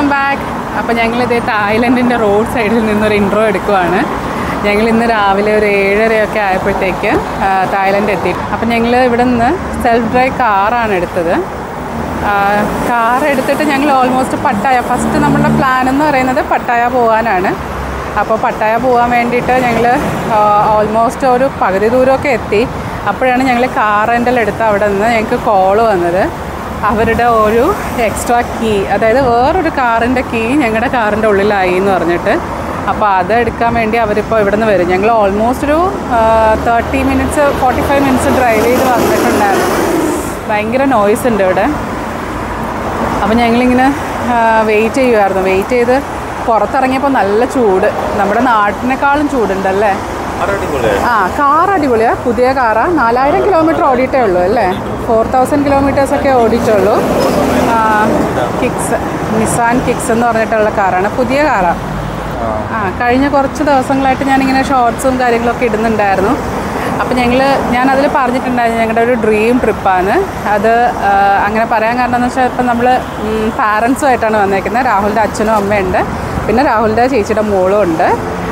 welcome back അപ്പോൾ ഞങ്ങളിത് തായ്ലൻഡിൻ്റെ road സൈഡിൽ നിന്നൊരു ഇൻട്രോ എടുക്കുവാണ് ഞങ്ങൾ ഇന്ന് രാവിലെ ഒരു ഏഴരയൊക്കെ ആയപ്പോഴത്തേക്ക് ആ, തായ്ലൻഡ് എത്തി അപ്പം ഞങ്ങൾ ഇവിടെ നിന്ന് സെൽഫ് ഡ്രൈവ് കാറാണ് എടുത്തത് കാർ എടുത്തിട്ട് ഞങ്ങൾ ഓൾമോസ്റ്റ് പട്ടായ ഫസ്റ്റ് നമ്മുടെ പ്ലാൻ എന്ന് പറയുന്നത് പട്ടായ പോകാനാണ് അപ്പോൾ പട്ടായ പോകാൻ വേണ്ടിയിട്ട് ഞങ്ങൾ ഓൾമോസ്റ്റ് ഒരു പകുതി ദൂരമൊക്കെ എത്തി അപ്പോഴാണ് ഞങ്ങൾ കാർ റെൻ്റൽ എടുത്ത് അവിടെ നിന്ന് ഞങ്ങൾക്ക് കോള് വന്നത് അവരുടെ ഒരു എക്സ്ട്രാ കീ അതായത് വേറൊരു കാറിൻ്റെ കീ ഞങ്ങളുടെ കാറിൻ്റെ ഉള്ളിലായി എന്ന് പറഞ്ഞിട്ട് അപ്പോൾ അത് എടുക്കാൻ വേണ്ടി അവരിപ്പോൾ ഇവിടെ നിന്ന് വരും ഞങ്ങൾ ഓൾമോസ്റ്റ് ഒരു thirty minutes forty five minutes drive ചെയ്ത് വന്നിട്ടുണ്ടായിരുന്നു ഭയങ്കര നോയ്സ് ഉണ്ട് ഇവിടെ അപ്പോൾ ഞങ്ങളിങ്ങനെ വെയിറ്റ് ചെയ്യുമായിരുന്നു വെയിറ്റ് ചെയ്ത് പുറത്തിറങ്ങിയപ്പോൾ നല്ല ചൂട് നമ്മുടെ നാട്ടിനേക്കാളും ചൂടുണ്ടല്ലേ ആ കാർ അടിപൊളിയാണ് പുതിയ കാറാ നാലായിരം കിലോമീറ്റർ ഓടിയിട്ടേ ഉള്ളൂ അല്ലേ ഫോർ തൗസൻഡ് കിലോമീറ്റേഴ്സ് ഒക്കെ ഓടിയിട്ടുള്ളൂ കിക്സ് നിസാൻ കിക്സ് എന്ന് പറഞ്ഞിട്ടുള്ള കാറാണ് പുതിയ കാറാണ് ആ കഴിഞ്ഞ കുറച്ച് ദിവസങ്ങളായിട്ട് ഞാനിങ്ങനെ ഷോർട്സും കാര്യങ്ങളൊക്കെ ഇടുന്നുണ്ടായിരുന്നു അപ്പോൾ ഞങ്ങൾ ഞാനതിൽ പറഞ്ഞിട്ടുണ്ടായിരുന്നു ഞങ്ങളുടെ ഒരു ഡ്രീം ട്രിപ്പാണ് അത് ആ, അങ്ങനെ പറയാൻ കാരണം എന്ന് വെച്ചാൽ ഇപ്പം നമ്മൾ പാരൻസുമായിട്ടാണ് വന്നേക്കുന്നത് രാഹുലിൻ്റെ അച്ഛനും അമ്മയുണ്ട് പിന്നെ രാഹുലിൻ്റെ ചേച്ചിയുടെ മോളും ഉണ്ട്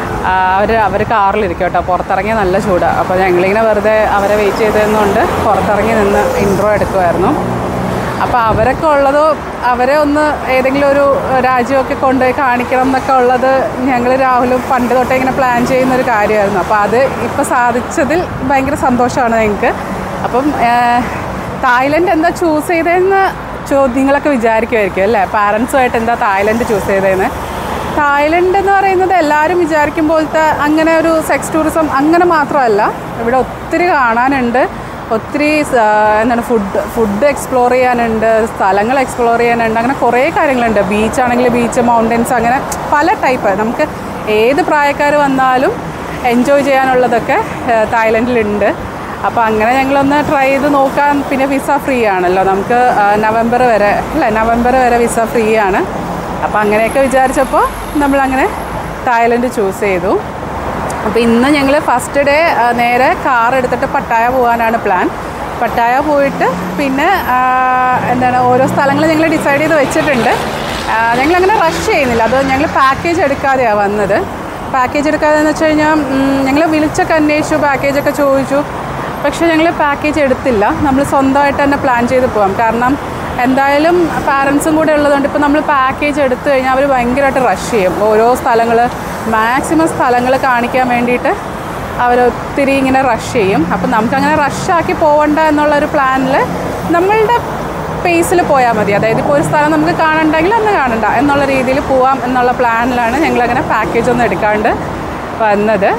അവർ അവർ കാറിലിരിക്കും കേട്ടോ പുറത്തിറങ്ങിയ നല്ല ചൂടാണ് അപ്പോൾ ഞങ്ങളിങ്ങനെ വെറുതെ അവരെ വെയിറ്റ് ചെയ്തതുകൊണ്ട് പുറത്തിറങ്ങി നിന്ന് ഇൻട്രോ എടുക്കുമായിരുന്നു അപ്പോൾ അവരൊക്കെ ഉള്ളത് അവരെ ഒന്ന് ഏതെങ്കിലും ഒരു രാജ്യമൊക്കെ കൊണ്ടുപോയി കാണിക്കണം എന്നൊക്കെ ഉള്ളത് ഞങ്ങൾ രാഹുലും പണ്ട് തൊട്ടേ ഇങ്ങനെ പ്ലാൻ ചെയ്യുന്ന ഒരു കാര്യമായിരുന്നു അപ്പോൾ അത് ഇപ്പോൾ സാധിച്ചതിൽ ഭയങ്കര സന്തോഷമാണ് ഞങ്ങൾക്ക് അപ്പം ഏഹ്, തായ്ലൻഡ് എന്താ ചൂസ് ചെയ്തതെന്ന് ചോദ്യങ്ങളൊക്കെ വിചാരിക്കുമായിരിക്കും അല്ലേ പാരൻസുമായിട്ട് എന്താ തായ്ലൻഡ് ചൂസ് ചെയ്തതെന്ന് തായ്ലൻഡ് എന്ന് പറയുന്നത് എല്ലാവരും വിചാരിക്കും പോലത്തെ അങ്ങനെ ഒരു സെക്സ് ടൂറിസം അങ്ങനെ മാത്രമല്ല ഇവിടെ ഒത്തിരി കാണാനുണ്ട് ഒത്തിരി സ- എന്താണ് ഫുഡ് ഫുഡ് എക്സ്പ്ലോർ ചെയ്യാനുണ്ട് സ്ഥലങ്ങൾ എക്സ്പ്ലോർ ചെയ്യാനുണ്ട് അങ്ങനെ കുറേ കാര്യങ്ങളുണ്ട് ബീച്ചാണെങ്കിൽ ബീച്ച് മൗണ്ടൻസ് അങ്ങനെ പല ടൈപ്പ് നമുക്ക് ഏത് പ്രായക്കാർ വന്നാലും എൻജോയ് ചെയ്യാനുള്ളതൊക്കെ ഏഹ്, തായ്ലൻഡിലുണ്ട് അപ്പോൾ അങ്ങനെ ഞങ്ങളൊന്ന് ട്രൈ ചെയ്ത് നോക്കാൻ പിന്നെ വിസ ഫ്രീ ആണല്ലോ നമുക്ക് നവംബർ വരെ അല്ലേ നവംബർ വരെ വിസ ഫ്രീ ആണ് അപ്പോൾ അങ്ങനെയൊക്കെ വിചാരിച്ചപ്പോൾ നമ്മളങ്ങനെ തായ്ലൻഡ് ചൂസ് ചെയ്തു അപ്പോൾ ഇന്ന് ഞങ്ങൾ ഫസ്റ്റ് ഡേ നേരെ കാർ എടുത്തിട്ട് പട്ടായ പോകാനാണ് പ്ലാൻ പട്ടായ പോയിട്ട് പിന്നെ ആ, എന്താണ് ഓരോ സ്ഥലങ്ങൾ ഞങ്ങൾ ഡിസൈഡ് ചെയ്ത് വെച്ചിട്ടുണ്ട് ഞങ്ങൾ അങ്ങനെ റഷ് ചെയ്യുന്നില്ല അത് ഞങ്ങൾ പാക്കേജ് എടുക്കാതെയാണ് വന്നത് പാക്കേജ് എടുക്കാതെ എന്ന് വെച്ച് കഴിഞ്ഞാൽ ഞങ്ങൾ വിളിച്ചൊക്കെ അന്വേഷിച്ചു പാക്കേജൊക്കെ ചോദിച്ചു പക്ഷേ ഞങ്ങൾ പാക്കേജ് എടുത്തില്ല നമ്മൾ സ്വന്തമായിട്ട് തന്നെ പ്ലാൻ ചെയ്ത് പോകാം കാരണം എന്തായാലും പാരൻസും കൂടെ ഉള്ളതുകൊണ്ട് ഇപ്പോൾ നമ്മൾ പാക്കേജ് എടുത്തു കഴിഞ്ഞാൽ അവർ ഭയങ്കരമായിട്ട് റഷ് ചെയ്യും ഓരോ സ്ഥലങ്ങൾ മാക്സിമം സ്ഥലങ്ങൾ കാണിക്കാൻ വേണ്ടിയിട്ട് അവർ ഒത്തിരി ഇങ്ങനെ റഷ് ചെയ്യും അപ്പം നമുക്കങ്ങനെ റഷാക്കി പോകണ്ട എന്നുള്ളൊരു പ്ലാനിൽ നമ്മളുടെ പേസിൽ പോയാൽ മതി അതായത് ഇപ്പോൾ ഒരു സ്ഥലം നമുക്ക് കാണണ്ടെങ്കിൽ അന്ന് കാണണ്ട എന്നുള്ള രീതിയിൽ പോവാം എന്നുള്ള പ്ലാനിലാണ് ഞങ്ങളങ്ങനെ പാക്കേജ് ഒന്നും എടുക്കാണ്ട് വന്നത്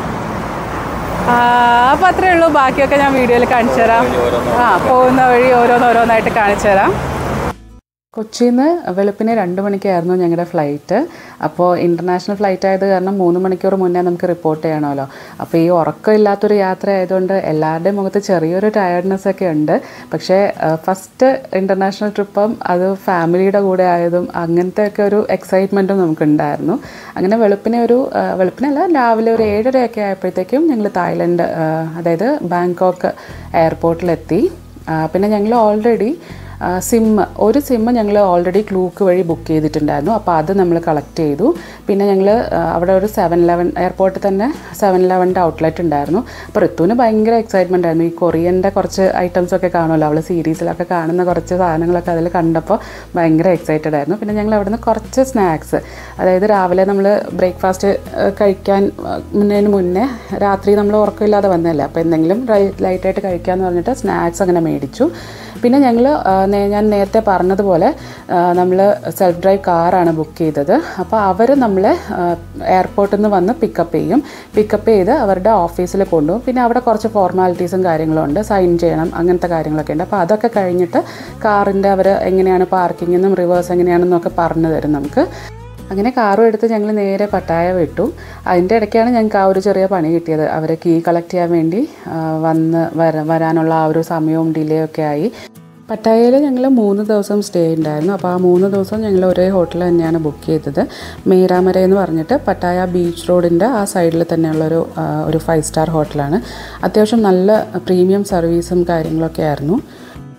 അപ്പോൾ അത്രയേ ഉള്ളൂ ബാക്കിയൊക്കെ ഞാൻ വീഡിയോയിൽ കാണിച്ചു തരാം ആ പോകുന്ന വഴി ഓരോന്നോരോന്നായിട്ട് കാണിച്ചു തരാം കൊച്ചിയിൽ നിന്ന് വെളുപ്പിന് രണ്ട് മണിക്കായിരുന്നു ഞങ്ങളുടെ ഫ്ലൈറ്റ് അപ്പോൾ ഇൻ്റർനാഷണൽ ഫ്ലൈറ്റ് ആയത് കാരണം മൂന്ന് മണിക്കൂർ മുന്നേ നമുക്ക് റിപ്പോർട്ട് ചെയ്യണമല്ലോ അപ്പോൾ ഈ ഉറക്കമില്ലാത്തൊരു യാത്ര ആയതുകൊണ്ട് എല്ലാവരുടെയും മുഖത്ത് ചെറിയൊരു ടയർഡ്നെസ് ഒക്കെ ഉണ്ട് പക്ഷേ ഫസ്റ്റ് ഇൻ്റർനാഷണൽ ട്രിപ്പും അത് ഫാമിലിയുടെ കൂടെ ആയതും അങ്ങനത്തെ ഒക്കെ ഒരു എക്സൈറ്റ്മെൻറ്റും നമുക്കുണ്ടായിരുന്നു അങ്ങനെ വെളുപ്പിനെ ഒരു ആ, വെളുപ്പിനല്ല രാവിലെ ഒരു ഏഴരയൊക്കെ ആയപ്പോഴത്തേക്കും ഞങ്ങൾ തായ്ലൻഡ് ആ, അതായത് ബാങ്കോക്ക് എയർപോർട്ടിലെത്തി ആ, പിന്നെ ഞങ്ങൾ ഓൾറെഡി സിമ്മ് ഒരു സിമ്മ് ഞങ്ങൾ ഓൾറെഡി ക്ലൂക്ക് വഴി ബുക്ക് ചെയ്തിട്ടുണ്ടായിരുന്നു അപ്പോൾ അത് നമ്മൾ കളക്ട് ചെയ്തു പിന്നെ ഞങ്ങൾ അവിടെ ഒരു സെവൻ ഇലവൻ എയർപോർട്ടിൽ തന്നെ സെവൻ ഇലവൻ്റെ ഔട്ട്ലെറ്റ് ഉണ്ടായിരുന്നു അപ്പോൾ ഋത്തുവിന് ഭയങ്കര എക്സൈറ്റ്മെൻ്റ് ആയിരുന്നു ഈ കൊറിയൻ്റെ കുറച്ച് ഐറ്റംസ് ഒക്കെ കാണുമല്ലോ അവൾ സീരീസിലൊക്കെ കാണുന്ന കുറച്ച് സാധനങ്ങളൊക്കെ അതിൽ കണ്ടപ്പോൾ ഭയങ്കര എക്സൈറ്റഡ് ആയിരുന്നു പിന്നെ ഞങ്ങൾ അവിടുന്ന് കുറച്ച് സ്നാക്സ് അതായത് രാവിലെ നമ്മൾ ബ്രേക്ക്ഫാസ്റ്റ് കഴിക്കാൻ മുന്നേന് മുന്നേ രാത്രി നമ്മൾ ഉറക്കമില്ലാതെ വന്നതല്ലേ അപ്പോൾ എന്തെങ്കിലും ലൈറ്റായിട്ട് കഴിക്കാമെന്ന് പറഞ്ഞിട്ട് സ്നാക്സ് അങ്ങനെ മേടിച്ചു പിന്നെ ഞങ്ങൾ ഞാൻ നേരത്തെ പറഞ്ഞതുപോലെ നമ്മൾ സെൽഫ് ഡ്രൈവ് കാറാണ് ബുക്ക് ചെയ്തത് അപ്പോൾ അവർ നമ്മളെ എയർപോർട്ടിൽ നിന്ന് വന്ന് പിക്കപ്പ് ചെയ്യും പിക്കപ്പ് ചെയ്ത് അവരുടെ ഓഫീസിൽ കൊണ്ടുപോകും പിന്നെ അവിടെ കുറച്ച് ഫോർമാലിറ്റീസും കാര്യങ്ങളും ഉണ്ട് സൈൻ ചെയ്യണം അങ്ങനത്തെ കാര്യങ്ങളൊക്കെ ഉണ്ട് അപ്പോൾ അതൊക്കെ കഴിഞ്ഞിട്ട് കാറിൻ്റെ അവർ എങ്ങനെയാണ് പാർക്കിംഗ് എന്നും റിവേഴ്സ് എങ്ങനെയാണെന്നൊക്കെ പറഞ്ഞു തരും നമുക്ക് അങ്ങനെ കാറും എടുത്ത് ഞങ്ങൾ നേരെ പട്ടായ വിട്ടു അതിൻ്റെ ഇടയ്ക്കാണ് ഞങ്ങൾക്ക് ആ ഒരു ചെറിയ പണി കിട്ടിയത് അവരെ കീ കളക്ട് ചെയ്യാൻ വേണ്ടി ആ, വന്ന് വര വരാനുള്ള ആ ഒരു സമയവും ഡിലേ ഒക്കെ ആയി പട്ടായയിൽ ഞങ്ങൾ മൂന്ന് ദിവസം സ്റ്റേ ഉണ്ടായിരുന്നു അപ്പോൾ ആ മൂന്ന് ദിവസം ഞങ്ങൾ ഒരേ ഹോട്ടൽ തന്നെയാണ് ബുക്ക് ചെയ്തത് മേരാമര എന്ന് പറഞ്ഞിട്ട് പട്ടായ ബീച്ച് റോഡിൻ്റെ ആ സൈഡിൽ തന്നെയുള്ളൊരു ആ, ഒരു ഫൈവ് സ്റ്റാർ ഹോട്ടലാണ് അത്യാവശ്യം നല്ല പ്രീമിയം സർവീസും കാര്യങ്ങളൊക്കെ ആയിരുന്നു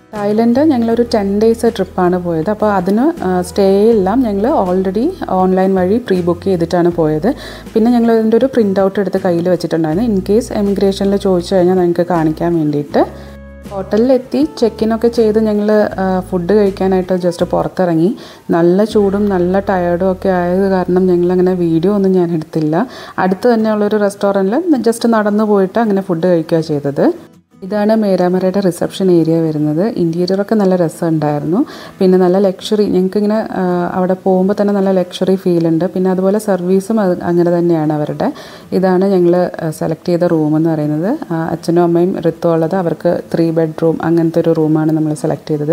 തായ്ലൻഡ് ഞങ്ങളൊരു ടെൻ ഡേയ്സ് ട്രിപ്പാണ് പോയത് അപ്പോൾ അതിന് സ്റ്റേ എല്ലാം ഞങ്ങൾ ഓൾറെഡി ഓൺലൈൻ വഴി പ്രീ ബുക്ക് ചെയ്തിട്ടാണ് പോയത് പിന്നെ ഞങ്ങൾ അതിൻ്റെ ഒരു പ്രിൻ്റ് ഔട്ട് എടുത്ത് കയ്യിൽ വെച്ചിട്ടുണ്ടായിരുന്നു ഇൻ കേസ് എമിഗ്രേഷനിൽ ചോദിച്ചു കഴിഞ്ഞാൽ ഞങ്ങൾക്ക് കാണിക്കാൻ വേണ്ടിയിട്ട് ഹോട്ടലിലെത്തി ചെക്കിനൊക്കെ ചെയ്ത് ഞങ്ങൾ ഫുഡ് കഴിക്കാനായിട്ട് ജസ്റ്റ് പുറത്തിറങ്ങി നല്ല ചൂടും നല്ല ടയേർഡും ഒക്കെ ആയത് കാരണം ഞങ്ങളങ്ങനെ വീഡിയോ ഒന്നും ഞാൻ എടുത്തില്ല അടുത്ത് തന്നെയുള്ളൊരു റെസ്റ്റോറൻറ്റിൽ ജസ്റ്റ് നടന്നു പോയിട്ട് അങ്ങനെ ഫുഡ് കഴിക്കുക ചെയ്തത് ഇതാണ് മേരാമരയുടെ റിസപ്ഷൻ ഏരിയ വരുന്നത് ഇൻറ്റീരിയറൊക്കെ നല്ല രസമുണ്ടായിരുന്നു പിന്നെ നല്ല ലക്ഷറി ഞങ്ങൾക്കിങ്ങനെ അവിടെ പോകുമ്പോൾ തന്നെ നല്ല ലക്ഷറി ഫീൽ ഉണ്ട് പിന്നെ അതുപോലെ സർവീസും അത് അങ്ങനെ തന്നെയാണ് അവരുടെ ഇതാണ് ഞങ്ങൾ സെലക്ട് ചെയ്ത റൂം എന്ന് പറയുന്നത് ആ, അച്ഛനും അമ്മയും ഋത്തു ഉള്ളത് അവർക്ക് ത്രീ ബെഡ്റൂം അങ്ങനത്തെ ഒരു റൂമാണ് നമ്മൾ സെലക്ട് ചെയ്തത്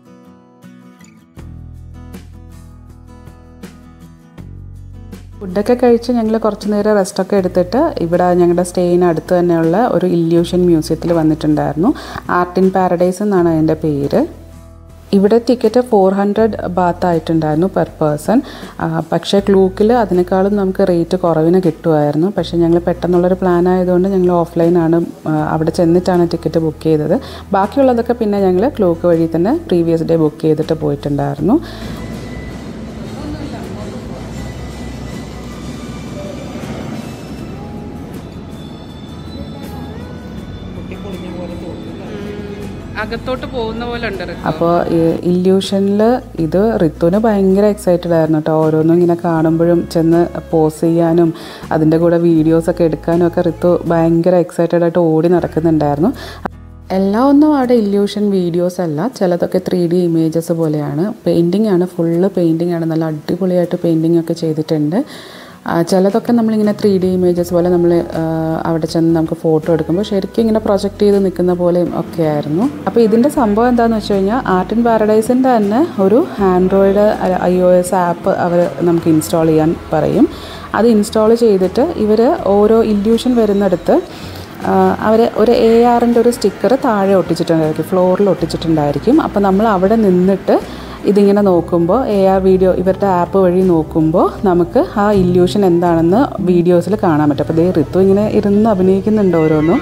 ഫുഡൊക്കെ കഴിച്ച് ഞങ്ങൾ കുറച്ച് നേരം റെസ്റ്റൊക്കെ എടുത്തിട്ട് ഇവിടെ ഞങ്ങളുടെ സ്റ്റേയിന് അടുത്ത് തന്നെയുള്ള ഒരു ഇല്യൂഷൻ മ്യൂസിയത്തിൽ വന്നിട്ടുണ്ടായിരുന്നു ആർട്ട് ഇൻ പാരഡൈസ് എന്നാണ് അതിൻ്റെ പേര് ഇവിടെ ടിക്കറ്റ് ഫോർ ഹൺഡ്രഡ് ബാത്ത് ആയിട്ടുണ്ടായിരുന്നു പെർ പേഴ്സൺ പക്ഷേ ക്ലൂക്കിൽ അതിനേക്കാളും നമുക്ക് റേറ്റ് കുറവിന് കിട്ടുമായിരുന്നു പക്ഷേ ഞങ്ങൾ പെട്ടെന്നുള്ളൊരു പ്ലാൻ ആയതുകൊണ്ട് ഞങ്ങൾ ഓഫ്ലൈനാണ് അവിടെ ചെന്നിട്ടാണ് ടിക്കറ്റ് ബുക്ക് ചെയ്തത് ബാക്കിയുള്ളതൊക്കെ പിന്നെ ഞങ്ങൾ ക്ലൂക്ക് വഴി തന്നെ പ്രീവിയസ് ഡേ ബുക്ക് ചെയ്തിട്ട് പോയിട്ടുണ്ടായിരുന്നു അകത്തോട്ട് പോകുന്ന പോലെ ഉണ്ട് അപ്പോൾ ഇല്യൂഷനിൽ ഇത് ഋത്തുവിന് ഭയങ്കര എക്സൈറ്റഡ് ആയിരുന്നു കേട്ടോ ഓരോന്നും ഇങ്ങനെ കാണുമ്പോഴും ചെന്ന് പോസ് ചെയ്യാനും അതിൻ്റെ കൂടെ വീഡിയോസൊക്കെ എടുക്കാനും ഒക്കെ ഋതു ഭയങ്കര എക്സൈറ്റഡ് ആയിട്ട് ഓടി നടക്കുന്നുണ്ടായിരുന്നു എല്ലാം ഒന്നും അവിടെ ഇല്യൂഷൻ വീഡിയോസ് അല്ല ചിലതൊക്കെ ത്രീ ഡി ഇമേജസ് പോലെയാണ് പെയിൻറ്റിംഗ് ആണ് ഫുള്ള് പെയിൻറ്റിംഗ് ആണ് നല്ല അടിപൊളിയായിട്ട് പെയിൻറ്റിംഗ് ഒക്കെ ചെയ്തിട്ടുണ്ട് ആ, ചിലതൊക്കെ നമ്മളിങ്ങനെ ത്രീ ഡി ഇമേജസ് പോലെ നമ്മൾ അവിടെ ചെന്ന് നമുക്ക് ഫോട്ടോ എടുക്കുമ്പോൾ ശരിക്കും ഇങ്ങനെ പ്രൊജക്റ്റ് ചെയ്ത് നിൽക്കുന്ന പോലെയും ഒക്കെ ആയിരുന്നു അപ്പോൾ ഇതിൻ്റെ സംഭവം എന്താണെന്ന് വെച്ച് കഴിഞ്ഞാൽ ആർട്ട് ഇൻ പാരഡൈസിൻ്റെ തന്നെ ഒരു Android I O S app അവർ നമുക്ക് ഇൻസ്റ്റാൾ ചെയ്യാൻ പറയും അത് ഇൻസ്റ്റാൾ ചെയ്തിട്ട് ഇവർ ഓരോ ഇല്യൂഷൻ വരുന്നിടത്ത് അവർ ഒരു എ ആറിൻ്റെ ഒരു സ്റ്റിക്കർ താഴെ ഒട്ടിച്ചിട്ടുണ്ടായിരിക്കും ഫ്ലോറിൽ ഒട്ടിച്ചിട്ടുണ്ടായിരിക്കും അപ്പോൾ നമ്മൾ അവിടെ നിന്നിട്ട് ഇതിങ്ങനെ നോക്കുമ്പോൾ എ ആർ വീഡിയോ ഇവരുടെ ആപ്പ് വഴി നോക്കുമ്പോൾ നമുക്ക് ആ ഇല്യൂഷൻ എന്താണെന്ന് വീഡിയോസിൽ കാണാൻ പറ്റും അപ്പോൾ ദേ ഋതു ഇങ്ങനെ ഇരുന്ന് അഭിനയിക്കുന്നുണ്ട് ഓരോന്നും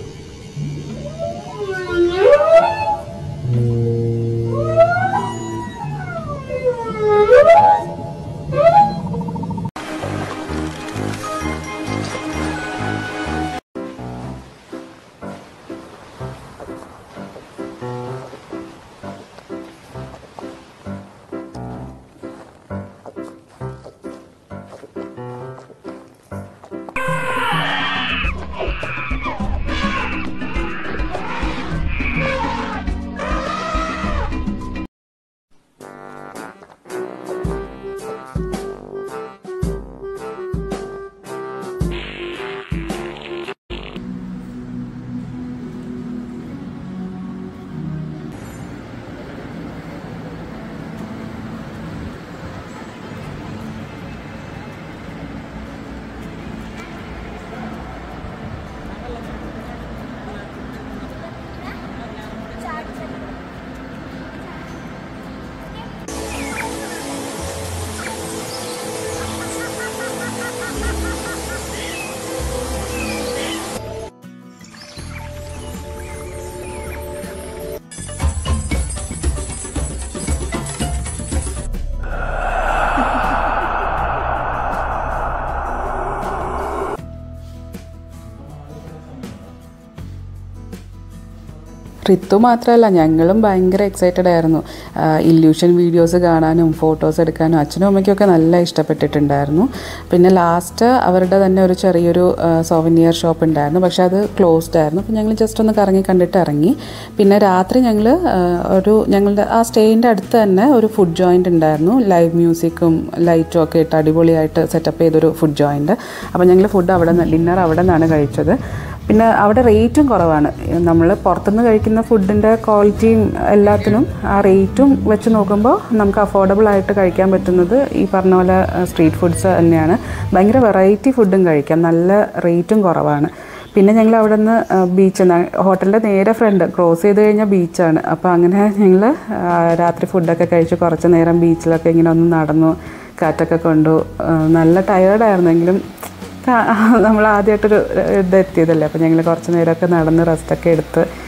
ഋതു മാത്രമല്ല ഞങ്ങളും ഭയങ്കര എക്സൈറ്റഡ് ആയിരുന്നു ഇല്യൂഷൻ വീഡിയോസ് കാണാനും ഫോട്ടോസ് എടുക്കാനും അച്ഛനും അമ്മയ്ക്കൊക്കെ നല്ല ഇഷ്ടപ്പെട്ടിട്ടുണ്ടായിരുന്നു പിന്നെ ലാസ്റ്റ് അവരുടെ തന്നെ ഒരു ചെറിയൊരു സോവനിയർ ഷോപ്പ് ഉണ്ടായിരുന്നു പക്ഷേ അത് ക്ലോസ്ഡ് ആയിരുന്നു അപ്പോൾ ഞങ്ങൾ ജസ്റ്റ് ഒന്ന് കറങ്ങി കണ്ടിട്ട് ഇറങ്ങി പിന്നെ രാത്രി ഞങ്ങൾ ഒരു ഞങ്ങളുടെ ആ സ്റ്റേയിൻ്റെ അടുത്ത് തന്നെ ഒരു ഫുഡ് ജോയിൻ്റ് ഉണ്ടായിരുന്നു ലൈവ് മ്യൂസിക്കും ലൈറ്റും ഒക്കെ ഇട്ട് അടിപൊളിയായിട്ട് സെറ്റപ്പ് ചെയ്തൊരു ഫുഡ് ജോയിൻ്റ് അപ്പോൾ ഞങ്ങൾ ഫുഡ് അവിടെ നിന്ന് ഡിന്നർ അവിടെ നിന്നാണ് കഴിച്ചത് പിന്നെ അവിടെ റേറ്റും കുറവാണ് നമ്മൾ പുറത്തുനിന്ന് കഴിക്കുന്ന ഫുഡിൻ്റെ ക്വാളിറ്റിയും എല്ലാത്തിനും ആ റേറ്റും വെച്ച് നോക്കുമ്പോൾ നമുക്ക് അഫോർഡബിൾ ആയിട്ട് കഴിക്കാൻ പറ്റുന്നത് ഈ പറഞ്ഞ പോലെ സ്ട്രീറ്റ് ഫുഡ്സ് തന്നെയാണ് ഭയങ്കര വെറൈറ്റി ഫുഡും കഴിക്കാം നല്ല റേറ്റും കുറവാണ് പിന്നെ ഞങ്ങൾ അവിടെ നിന്ന് ബീച്ച് ഹോട്ടലിൻ്റെ നേരെ ഫ്രണ്ട് ക്രോസ് ചെയ്ത് കഴിഞ്ഞാൽ ബീച്ചാണ് അപ്പോൾ അങ്ങനെ ഞങ്ങൾ രാത്രി ഫുഡൊക്കെ കഴിച്ച് കുറച്ച് നേരം ബീച്ചിലൊക്കെ ഇങ്ങനെ ഒന്ന് നടന്നു കാറ്റൊക്കെ കൊണ്ടു ആ, നല്ല ടയേർഡായിരുന്നെങ്കിലും നമ്മൾ ആദ്യമായിട്ടൊരു ഇത് എത്തിയതല്ലേ അപ്പോൾ ഞങ്ങൾ കുറച്ച് നേരമൊക്കെ നടന്ന് റെസ്റ്റൊക്കെ എടുത്ത്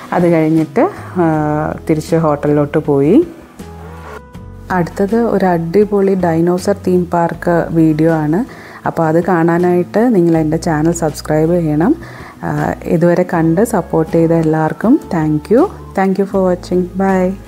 അത് കഴിഞ്ഞിട്ട് ആ, തിരിച്ച് ഹോട്ടലിലോട്ട് പോയി അടുത്തത് ഒരു അടിപൊളി ഡൈനോസർ തീം പാർക്ക് വീഡിയോ ആണ് അപ്പോൾ അത് കാണാനായിട്ട് നിങ്ങൾ എൻ്റെ ചാനൽ സബ്സ്ക്രൈബ് ചെയ്യണം ആ, ഇതുവരെ കണ്ട് സപ്പോർട്ട് ചെയ്ത എല്ലാവർക്കും thank you thank you for watching by